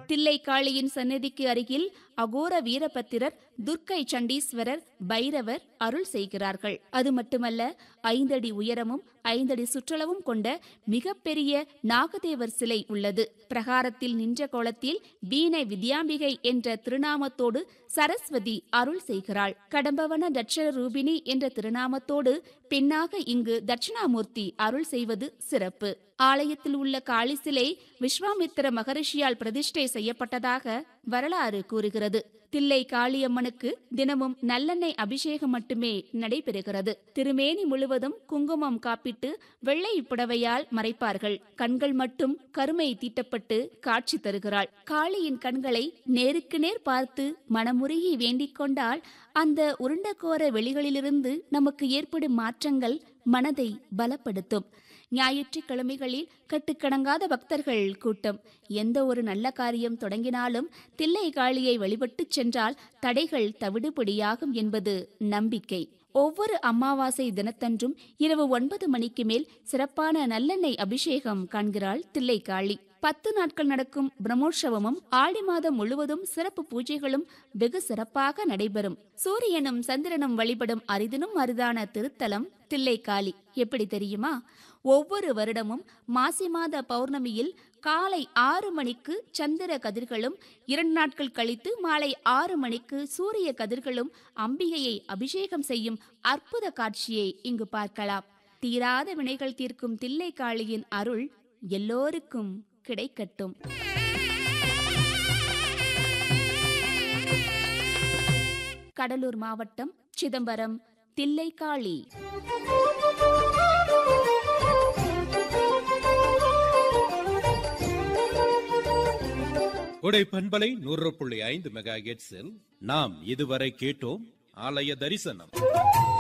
தில்லைக்காளியின் சன்னதிக்கு அருகில் அகோர வீரபத்திரர் துர்க்கை சண்டீஸ்வரர் பைரவர் அருள் செய்கிறார்கள் அது மட்டுமல்ல ஐந்தடி உயரமும் ஐந்தடி சுற்றளவும் கொண்ட மிகப்பெரிய நாகதேவர் சிலை உள்ளது பிரகாரத்தில் நின்ற கோலத்தில் வீணை வித்யாம்பிகை என்ற திருநாமத்தோடு சரஸ்வதி அருள் செய்கிறாள் கடம்பவன தட்சண ரூபிணி என்ற திருநாமத்தோடு பெண்ணாக இங்கு தட்சிணாமூர்த்தி அருள் செய்வது சிறப்பு ஆலயத்தில் உள்ள காளி சிலை விஸ்வாமித்திர மகரிஷியால் பிரதிஷ்டை செய்யப்பட்டதாக வரலாறு கூறுகிறது தில்லை காளியம்மனுக்கு தினமும் நல்லெண்ணெய் அபிஷேகம் மட்டுமே நடைபெறுகிறது திருமேனி முழுவதும் குங்குமம் காப்பிட்டு வெள்ளை புடவையால் மறைப்பார்கள் கண்கள் மட்டும் கருமை தீட்டப்பட்டு காட்சி தருகிறாள் காளியின் கண்களை நேருக்கு நேர் பார்த்து மனமுருகி வேண்டிக் கொண்டால் அந்த உருண்டகோர வெளிகளிலிருந்து நமக்கு ஏற்படும் மாற்றங்கள் மனதை பலப்படுத்தும் ஞாயிற்றுக்கிழமைகளில் கட்டுக்கடங்காத பக்தர்கள் கூட்டம் எந்த ஒரு நல்ல காரியம் தொடங்கினாலும் தில்லை காளியை வழிபட்டுச் சென்றால் தடைகள் தவிடுபடியாகும் என்பது நம்பிக்கை ஒவ்வொரு அமாவாசை தினத்தன்றும் இரவு ஒன்பது மணிக்கு மேல் சிறப்பான நல்லெண்ணெய் அபிஷேகம் காண்கிறாள் தில்லைக்காளி பத்து நாட்கள் நடக்கும் பிரம்மோற்சவமும் ஆடி மாதம் முழுவதும் சிறப்பு பூஜைகளும் வெகு சிறப்பாக நடைபெறும் சூரியனும் சந்திரனும் வழிபடும் அரிதினும் அரிதான திருத்தலம் தில்லைக்காளி எப்படி தெரியுமா ஒவ்வொரு வருடமும் மாசி மாத பௌர்ணமியில் காலை ஆறு மணிக்கு சந்திர கதிர்களும் இரண்டு நாட்கள் கழித்து மாலை ஆறு மணிக்கு சூரிய கதிர்களும் அம்பிகையை அபிஷேகம் செய்யும் அற்புத காட்சியை இங்கு பார்க்கலாம் தீராத வினைகள் தீர்க்கும் தில்லைக்காளியின் அருள் எல்லோருக்கும் கிடைக்கட்டும் கடலூர் மாவட்டம் சிதம்பரம் தில்லைக்காளி உடை பண்பலை நூறு புள்ளி ஐந்து மெகா நாம் இதுவரை கேட்டோம் ஆலய தரிசனம்